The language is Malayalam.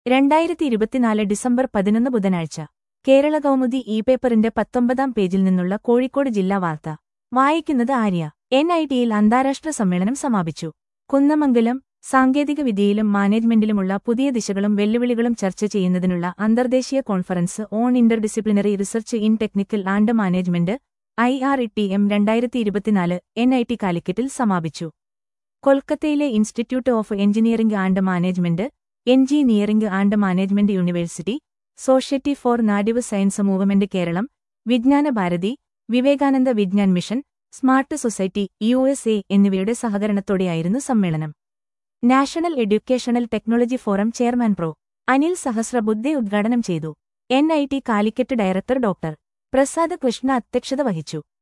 രണ്ടായിരത്തി ഇരുപത്തിനാല് ഡിസംബർ പതിനൊന്ന് ബുധനാഴ്ച കേരള കൗമുദി ഇ പേപ്പറിന്റെ പത്തൊമ്പതാം പേജിൽ നിന്നുള്ള കോഴിക്കോട് ജില്ലാ വാർത്ത വായിക്കുന്നത് ആര്യ എൻ ഐ ടിയിൽ അന്താരാഷ്ട്ര സമ്മേളനം സമാപിച്ചു കുന്നമംഗലം സാങ്കേതികവിദ്യയിലും മാനേജ്മെന്റിലുമുള്ള പുതിയ ദിശകളും വെല്ലുവിളികളും ചർച്ച ചെയ്യുന്നതിനുള്ള അന്തർദേശീയ conference on interdisciplinary research in technical and management I R E T M രണ്ടായിരത്തി ഇരുപത്തിനാല് എൻ ഐ ടി കാലിക്കറ്റിൽ സമാപിച്ചു കൊൽക്കത്തയിലെ institute of engineering and management engineering and management university society for native science movement Keralam Vijnana Bharati Vivekananda Vijnan mission smart society U S A എന്നിവയുടെ സഹകരണത്തോടെയായിരുന്നു സമ്മേളനം national educational technology forum chairman prof Anil Sahasrabudhe ഉദ്ഘാടനം ചെയ്തു N I T Calicut director doctor Prasad Krishna അധ്യക്ഷത വഹിച്ചു